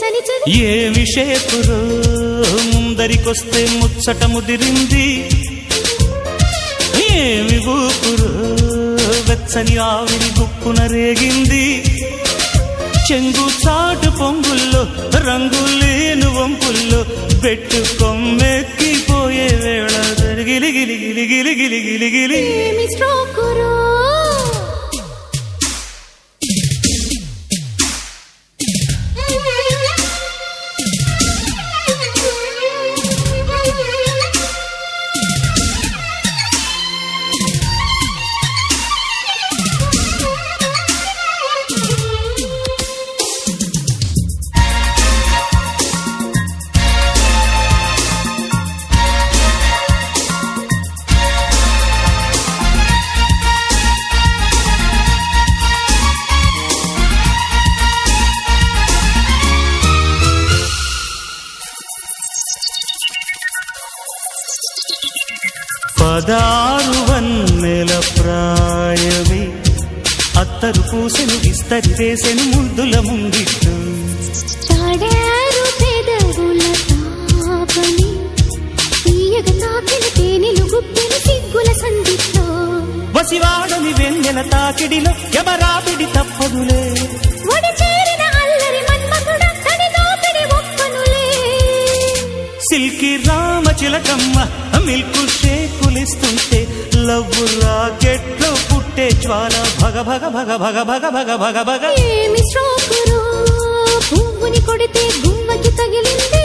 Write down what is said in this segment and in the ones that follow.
చలి చలి ఏమి షేపురో ముందరికొస్తే ముచ్చట ముదిరింది ఏమి ఊపురో వెచ్చని ఆవిరి గుప్పున రేగింది చెంగు చాటు పొంగుల్లో రంగు లేను వంపుల్లో పెట్టు కొమ్మెక్కిపోయే వేళ గిలి గిలి గిలి గిలి గిలి గిలి గిలి ఏమి స్ట్రోకురో పదారు వన్నెల ప్రాయమే అత్తరు పూసెను విస్తరి వేసెను ముద్దుల ముంగిట్టు తాడారు పెదవుల తాపని తీయగ నాకిన తేనెలు గుప్పెను సిగ్గుల సందిట్లో వసివాడని వెన్నెల తాకిడిలో ఎవరాపిడి తప్పదులే ఒడి చేరిన అల్లరి మన్మధుడ తడి దోపిడి ఒప్పనులే సిల్కి రామ చిలకమ్మ మిల్కు షేకులిస్తుంటే లవ్వు రాకెట్లో పుట్టే జ్వాల భగ భగ భగ భగ భగ భగ భగ భగ ఏమి స్ట్రోకురో పువ్వుని కొడితే గువ్వకి తగిలింది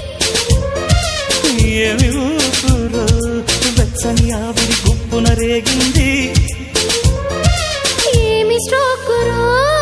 ఏమి ఊపురో వెచ్చని ఆవిరి గుప్పున రేగింది ఏమి స్ట్రోకురో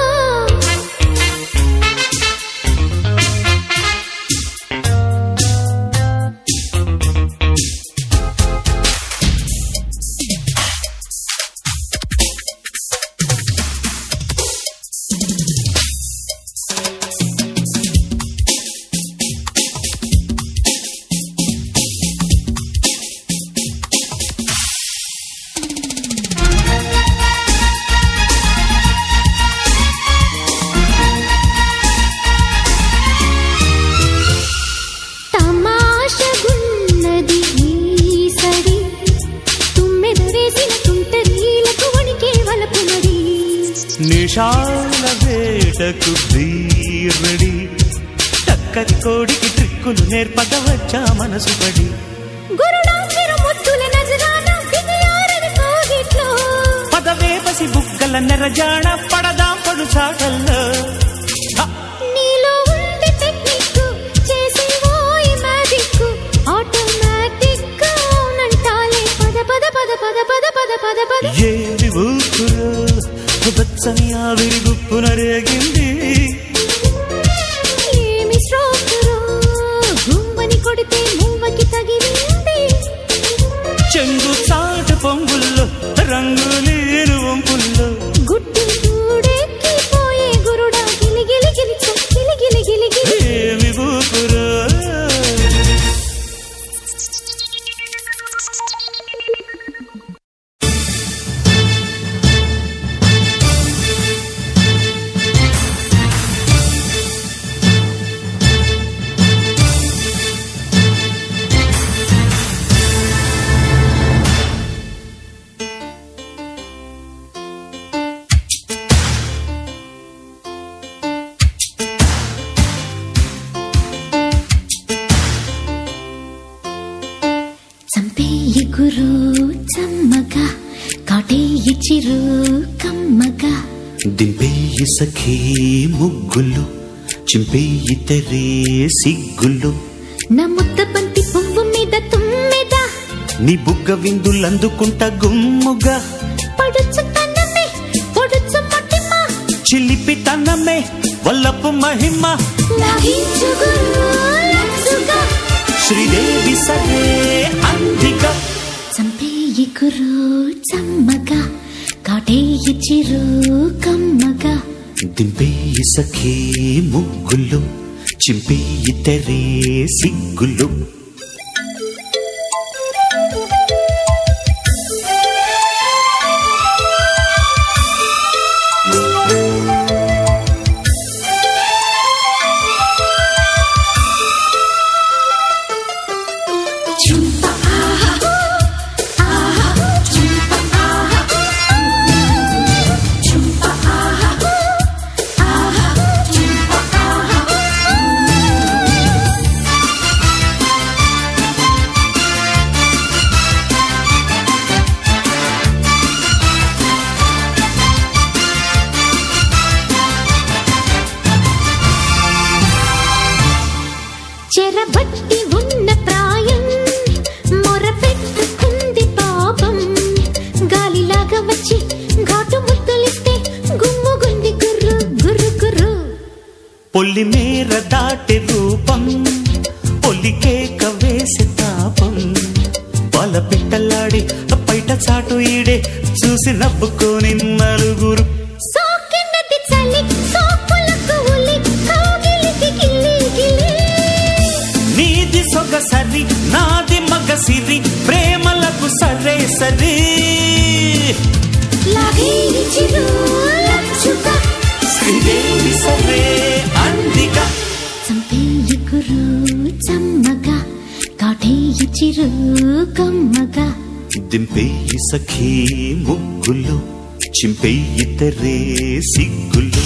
తమాషగున్నది ఈ సడి తుమ్మెదరేసిన తుంటరీలకు వణికే వలపునడి నిషాల వేటకు ధీరడి టక్కరి కోడికి ట్రిక్కులు నేర్పక వచ్చా మనసు పడి గురుడా చిరు ముద్దుల నజరాన బిగియారని కోగిట్లో పదవేపసి బుగ్గల నెరజాణ పడదాం పడు చాటల్లో హ! నీలో ఉంది టెక్నిక్ చేసే ఓయి మ్యాజిక్ ఆటోమేటిక్ అవునంటాలే పద పద పద పద పద పద పద పద ఏమి ఊపురో వెచ్చని ఆవిరి గుప్పున రేగింది ఏమి స్ట్రోకురో గుమ్మని కొడితే మువ్వకి తగిలింది చెంగు చాటు పొంగుల్లో రంగు లేను వంపుల్లో గుడ్డు దూడెక్కిపోయే గురుడా గిలి గిలి గిలి చ, గిలి గిలి గిలి గిలి ఏమి ఊపురో చంపేయి గురు చమ్మగా కాటేయి చిరు కమ్మగా దింపేయి సఖీ ముగ్గులు చింపేయి తెరే సిగ్గులు నా ముద్ద బంతి పువ్వు మీద తుమ్మెద నీ బుగ్గ విందులందుకుంట గుమ్ముగా పడుచు తన్నమే పొడుచు మట్టిమ చిలిపి తన్నమే వల్లపు మహిమ లాగించు గురు లచ్చుగా శ్రీదేవి సరే అందిక చంపేయి గురు చమ్మగా కాటేయి చిరు కమ్మగా దింపేయి సఖీ ముగ్గులు చింపేయి తెరే సిగ్గులు చెరబట్టి ఉన్న ప్రాయం మొరపెట్టుకుంది పాపం గాలిలాగా వచ్చి ఘాటు ముద్దులిస్తే గుమ్ముగుంది గుర్రు గుర్రు గుర్రు పొల్లి మేర దాటి రూపం పొల్లికేక వేసి తాపం వాళ్ళ పిట్టలాడి పైట చాటు ఈడే చూసి నవ్వుకొని నలుగురు సోకినది చలి సోకులకు ఉలి కౌగిలికి గిల్లి గిల్లి నీది సొగసరి నాది మగసిరి ప్రేమలకు సరే సరి లాగే చిరు లచ్చుక శ్రీదేవి సరే అందిగా చంపేయి గురు చమ్మగా కాటేయి చిరు కమ్మగా దింపేయి సఖీ ముగ్గులు చింపేయి తెరే సిగ్గులు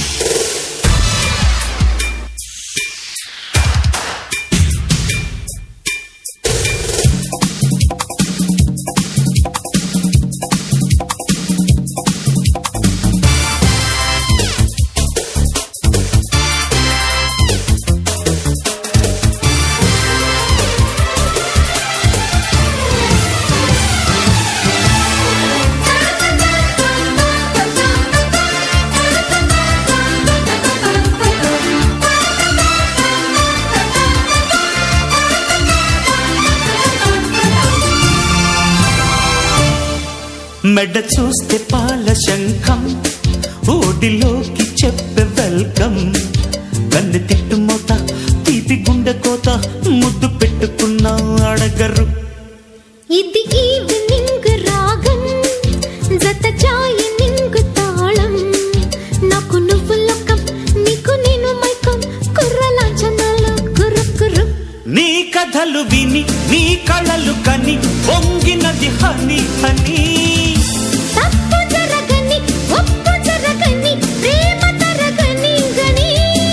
మెడ చూస్తే పాల శంఖం ఓడిలోకి చెప్పే వెల్కమ్ కన్ను తిట్టు మోత తీపి గుండె కోత ముద్దు పెట్టుకున్నా అడగరు ఇది ఈవినింగ్ రాగం జత జాయినింగ్ తాళం నాకు నువ్వు లోకం నీకు నేను మైకం కుర్రలాంఛనాలు కుర్రు కుర్రు నీ కథలు విని నీ కళలు కని పొంగినది హని హని తప్పు జరగని ఒప్పు జరగని ప్రేమ తరగని గని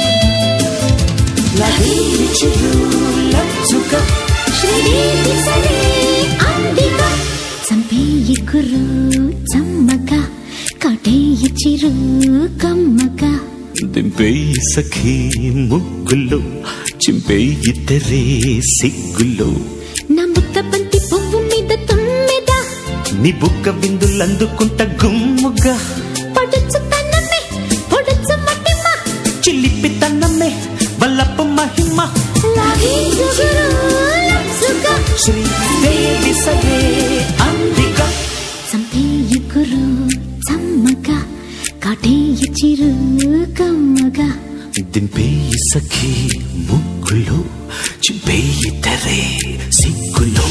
లచ్చుక శ్రీదేవి సరే అందిక చంపేయి కుర్రు చమ్మగా కాటేయి చిరు కమ్మగా దింపేయి సఖీ ముగ్గులు చింపేయి తెరే సిగ్గులు నా ముద్ద బంతి పువ్వు మీద తుమ్మెద నీ బుక్క బిందులందుకుంట గుమ్ముగా పడుచు తన్నమే పొడుచు మట్టిమ చిలిపి తన్నమే వల్లపు మహిమ లాగే జుగురు లప్సుగా శ్రీదేవి సరే అందిక చంపేయి గురు చమ్మగా కాటేయి చిరు కమ్మగా దింపేయి సఖీ ముగ్గులు చింపేయి తెరే సిగ్గులు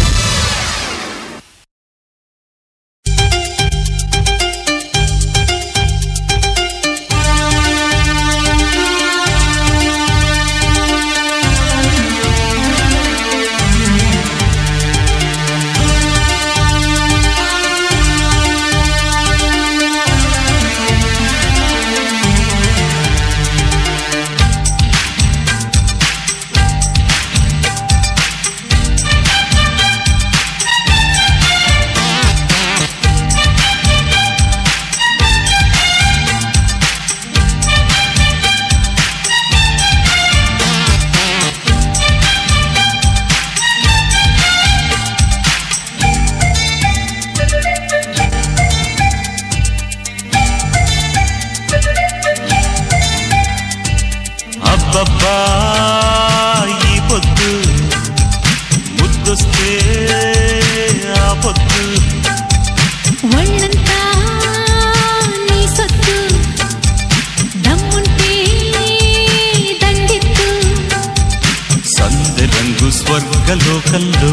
అబ్బబ్బా ఈ పొద్దు ముద్దొస్తే ఆ పొద్దు ఒళ్ళంతా నీ సొత్తు దమ్ముంటే దండెత్తు సందె రంగు స్వర్గలోకంలో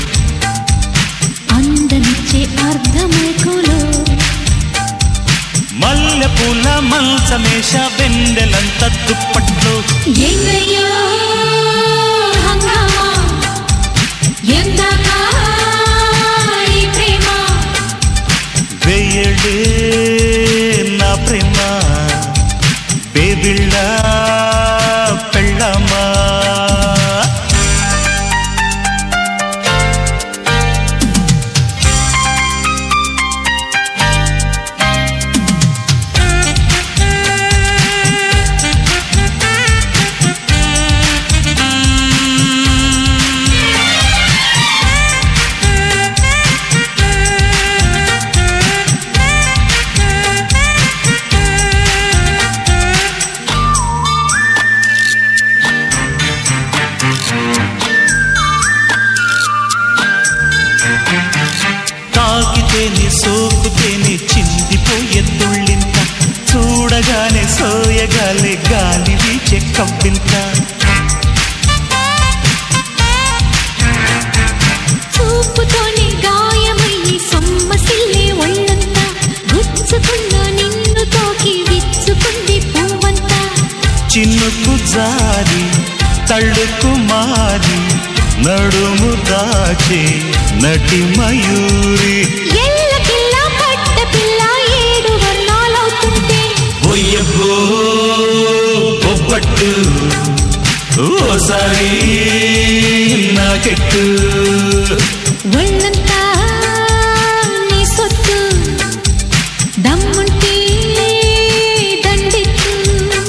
అందనిచ్చే అర్ధమైకులో మల్లె పూల మంచమేష వెన్నెలంత దుప్పట్లో ఎంగయ్యో హంగామా ఎందాకా ఈ ప్రేమ వెయ్యడే నా ప్రేమ బేబిళ్ళ పెళ్ళమా ఆ సోకుతేనే చిందిపోయే తుళ్ళింత చూడగానే సోయగాలే గాలి వీచే కవ్వింత చూపుతోనే గాయమయ్యి సొమ్మసిల్లే ఒళ్ళంతా గుచ్చుకున్న నిన్ను తోకి విచ్చుకుంది పువ్వంతా చిన్నుకు జారి తళ్ళుకు మారి నడుము దాచే నటి మయూరి ఎల్లకిల్ల పట్ట పిల్ల ఏడు వర్ణాలవుతుంటే ఒయ్యబ్బో బొబ్బట్టు ఓసారి నాకెట్టు ఒళ్ళంతా నీ సొత్తు దమ్ముంటే దండెత్తు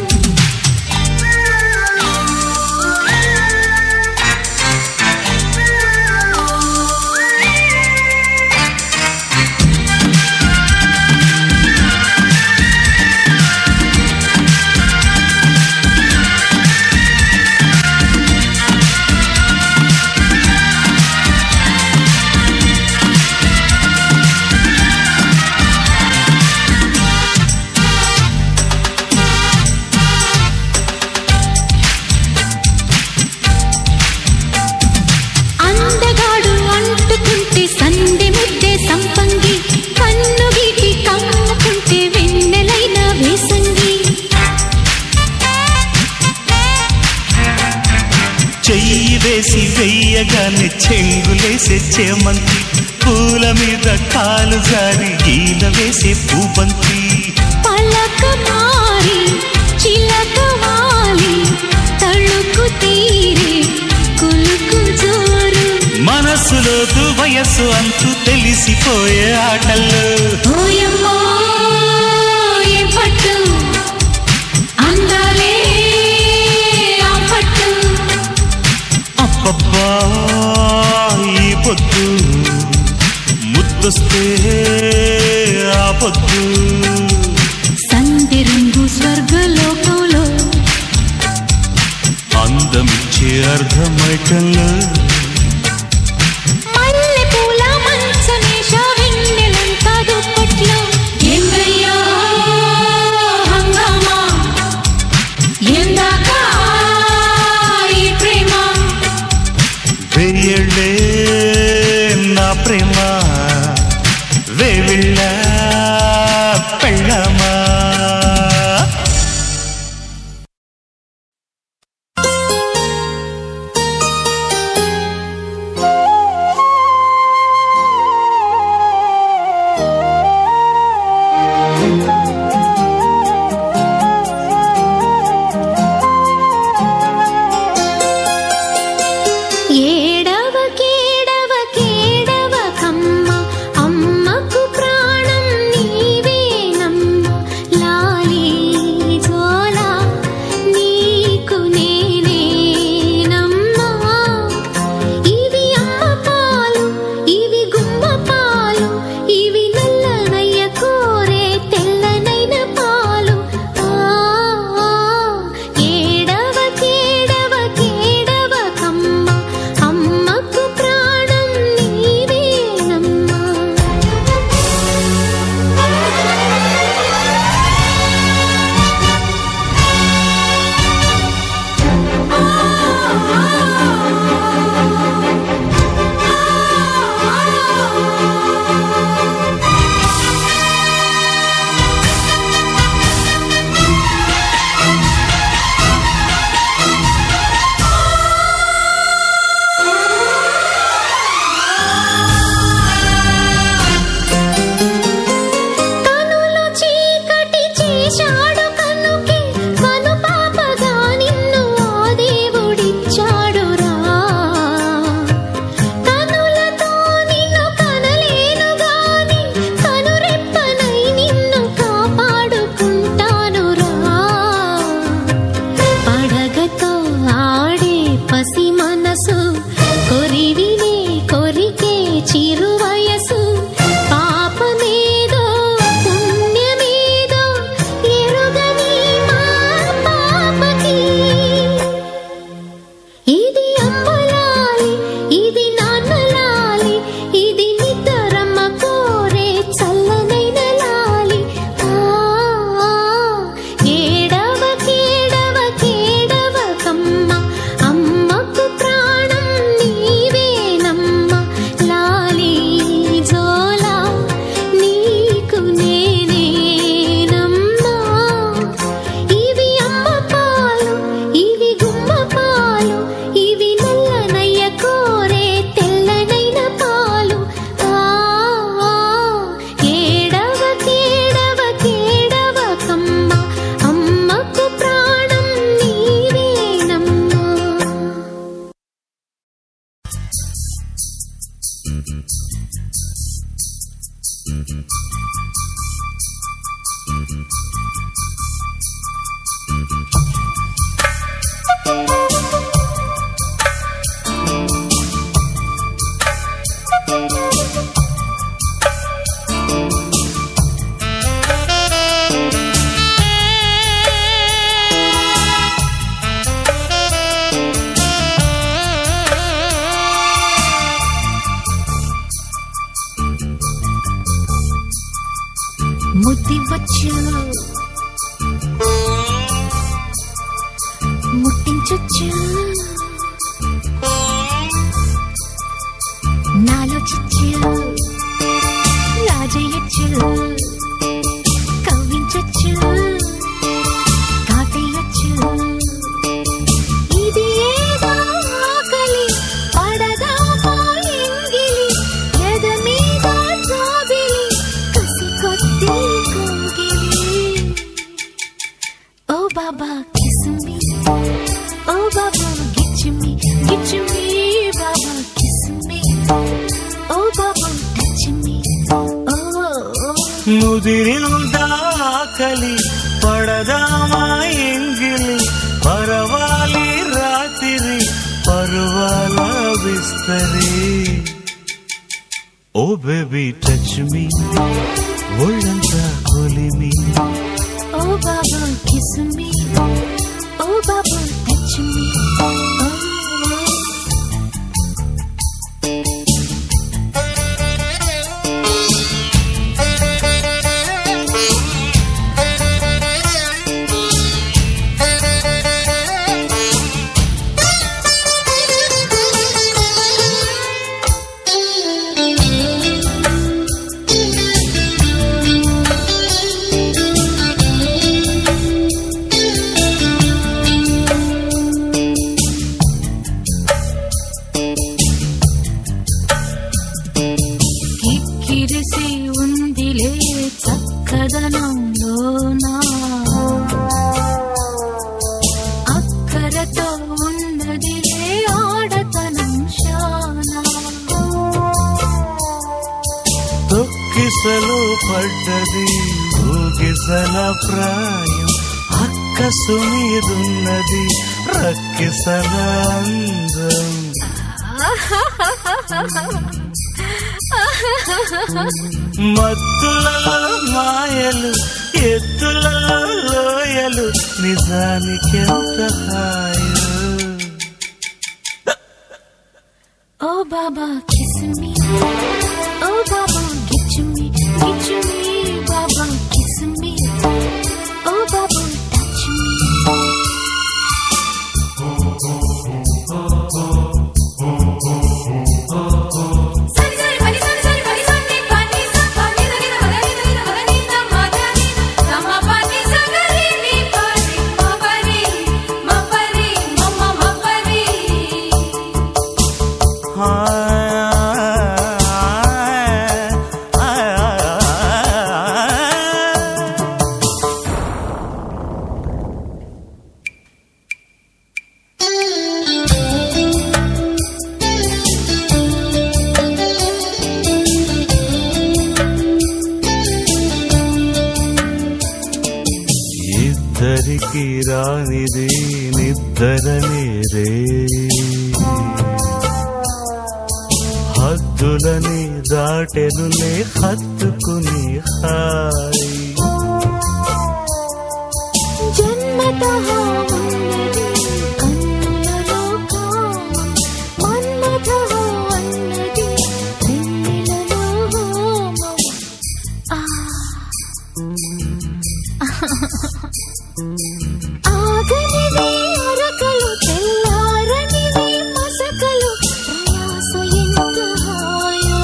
అందగాడు అంటుకుంటే సందె ముద్దే సంపంగి కన్ను గీటి కమ్ముకుంటే వెన్నెలైన వేసంగి చెయ్యి వేసి వెయ్యగానే చెంగులేసే చేమంతి పూల మీద కాలు జారి ఈల వేసే పూబంతి పలక మారి చిలక వాలి తళుకు తీరే కులుకు జోరు మనసులోతు వయస్సు అంతు తెలిసిపోయే ఆటల్లో ఓయమ్మో ఏ పట్టు అందాలే ఆ పట్టు అబ్బబ్బా ఈ పొద్దు ముద్దొస్తే ఆ పొద్దు సంధి రంగు స్వర్గలోకంలో అందమిచ్చే అర్ధమైకంలో మల్లె పూల మంచమేష వెన్నెలంత దుప్పట్లో ఎంగయ్యో హంగామా ఎందాక ఈ ప్రేమ వెయ్యళ్ళే నా ప్రేమ వేవిళ్ళ పెళ్ళమా ఏడవ కేడవ కేడవ కమ్మ అమ్మకు ప్రాణం ముద్దివచ్చు ముట్టించొచ్చు నాలో చిచ్చు రాజయ్యచ్చు కవ్వించొచ్చు కాటేయచ్చు ఇది ఏదో ఆకలి పడదామా ఎంగిలి ఎద మీద జాబిలి కసి కొద్ది కోగిలి ఓ బాబా కిస్ మీ ఓ బాబా గిచ్చు మీ గిచ్చు మీ బాబా కిస్ మీ ఓ బాబా టచ్ మీ ఓ ముదిరిందాకలి పడదామా ఎంగిలి పరవాలి రాత్రి పరువాల విస్తరి ఓ బేబీ టచ్ మీ ఒళ్ళంతా కొలిమి ఓ బాబా కిస్ మీ ఓ బాబా టచ్ మీ కిక్కిరిసి ఉందిలే చక్కదనంలోనా అక్కరతో ఉన్నదిలే ఆడతనం శానా తొక్కిసలు పడ్డది ఊగిసల ప్రాయం అక్కసు మీదున్నది రక్కిసల అందం మత్తులలో మాయలు ఎత్తులలో లోయలు నిజానికెంత హాయో ఓ బాబా కిస్ మీ ఓ బాబా గిచ్చు మీ గిచ్చు మీ బాబా కిస్ మీ ఓ బాబా టచ్ మీ సరి సరి పని సరి సరి పని సరి పని స పని సరి మగని సరి మగని త మగని తమ పని సగరి ని పని మపరి మపరి మమ మపరి ఇద్దరికి రానిది నిద్దరనే రే హద్దులని దాటెనులే హత్తుకుని హాయ్ జన్మతః ఉన్నది కన్నులలో కామం మన్మథః అన్నది వెన్నెలలో హోమం ఆ ఆగనివి అరకలు తెల్లారనివి మసకలు ప్రయాస ఎంత హాయో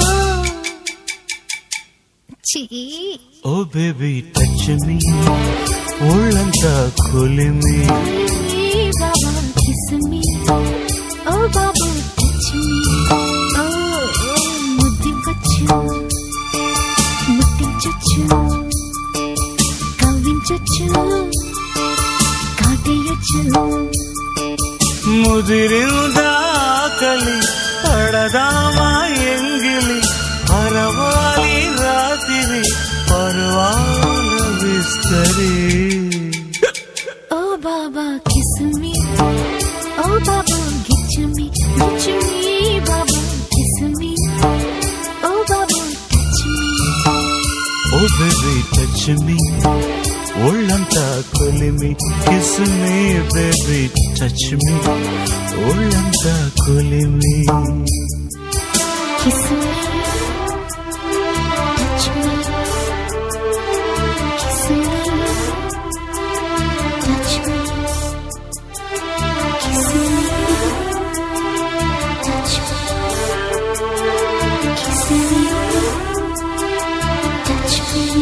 చీ ఓ బేబీ టచ్ మీ ఒళ్ళంతా కొలిమి బాబా కిస్ మీ ఓ బాబా టచ్ మీ ఓ ముద్దివ్వచ్చు ముట్టించొచ్చు కవ్వించొచ్చు కాటేయొచ్చు ముదిరిందాకలి పడదామా ఎంగిలి వాళ్ళ విస్తరి Oh Baba, kiss me. Oh Baba, get me, get me, Baba, kiss me. Oh Baba, touch me. Oh baby touch me ఒళ్ళంతా కొలిమి kiss me baby touch me ఒళ్ళంతా కొలిమి Kiss me. Touch me. Kiss me. Touch me. Kiss me. Touch me. Kiss me. Touch me.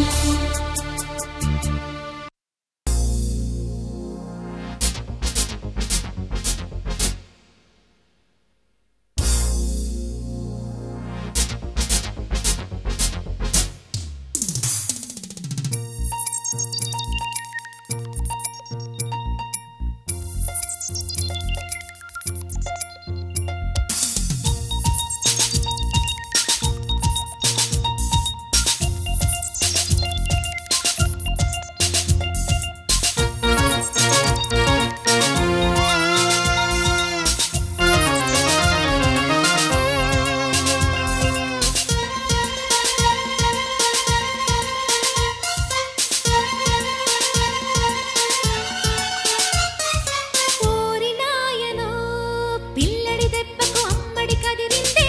ఓరి నాయనో పిల్లడి దెబ్బకు అమ్మడి కదిరిందే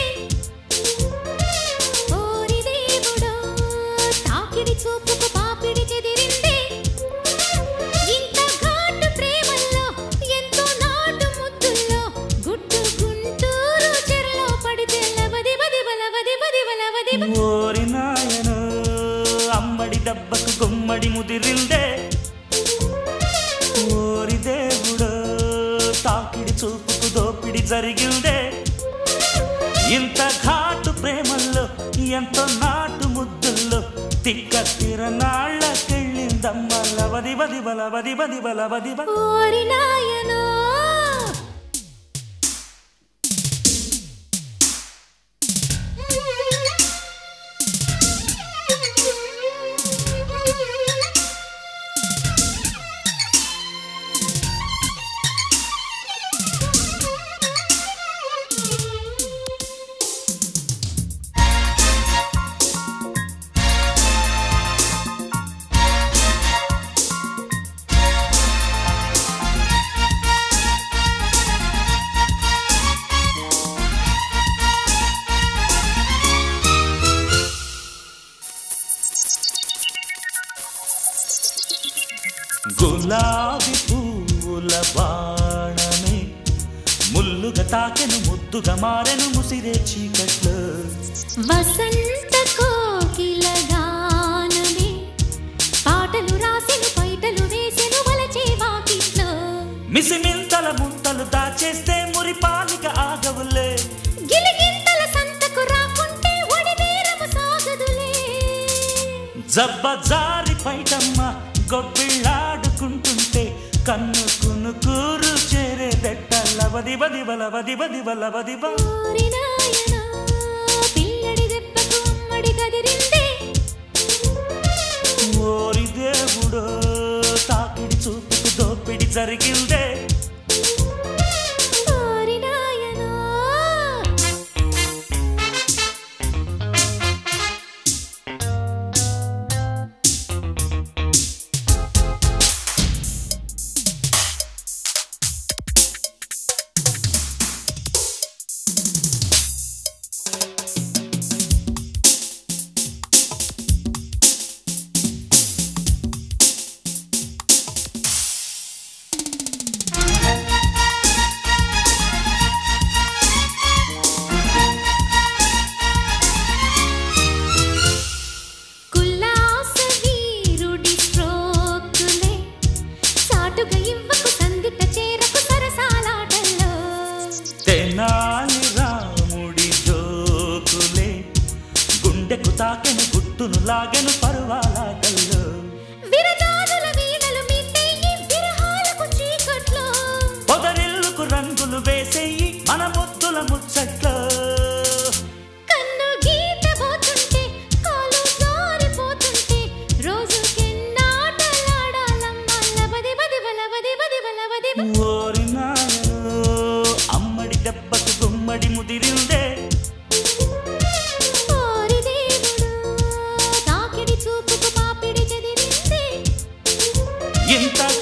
ఓరి దేవుడో తాకిడి చూపుకు పాపిడి చెదిరిందే ఇంత ఘాటు ప్రేమల్లో ఎంతో నాటు ముద్దుల్లో గుట్టు గుంటూరు చెరలో పడితే లవది వది వలవది వది వలవది వ- ఓరి నాయను అమ్మడి దెబ్బకు గుమ్మడి ముదిరిందే ఓరి దేవుడు తాకిడి చూపుకు దోపిడి జరిగిందే ఇంత ఘాటు ప్రేమల్లో ఎంతో నాటు ముద్దుల్లో తిక్క తిరనాళ్ళకెళ్ళిందమ్మ లవది వది బల వది బది బల వది బ ఓరి నాయనో గులాబీ పువ్వుల బాణమే ముల్లుగా తాకెను ముద్దుగా మారెను ముసిరే చీకట్లో వసంత కోకిల గానమే పాటలు రాసెను పైటలు వేసెను వలచే వాకిట్లో మిసిమింతల ముంతలు దాచేస్తే మురిపాలిక ఆగవులే గిలిగింతల సంతకు రాకుంటే ఒడివేరము సాగదులే జబ్బ జారి పైటమ్మ గొబ్బిళ్ళాడుకుంటుంటే కన్ను కునుకూరు చేరే దెట్ట లవది బది బల వది బది బల వది బ ఓరి నాయనా పిల్లడి దెబ్బకు అమ్మడి కదిరిందే ఓరి దేవుడో తాకిడి చూపుకు దోపిడి జరిగిందే ఓరి నాయనా కుల్లాస వీరుడి స్ట్రోకులే సాటుగా ఇవ్వకు సందిట చేరకు సరసాలాటల్లో తెనాలి రాముడి జోకులే గుండెకు తాకెను గుట్టును లాగెను పరువాలాటల్లో విరజాజుల వీణలు మీటేయి విరహాలకు చీకట్లో పొదరిల్లుకు రంగులు వేసేయి మన ముద్దుల ముచ్చట్లో కన్ను గీట పోతుంటే కాలు జారిపోతుంటే రో మడి ముదిరిందే ఓరి దేవుడు తాకిడి చూపుకు పాపిడి చెదిరింది ఇంత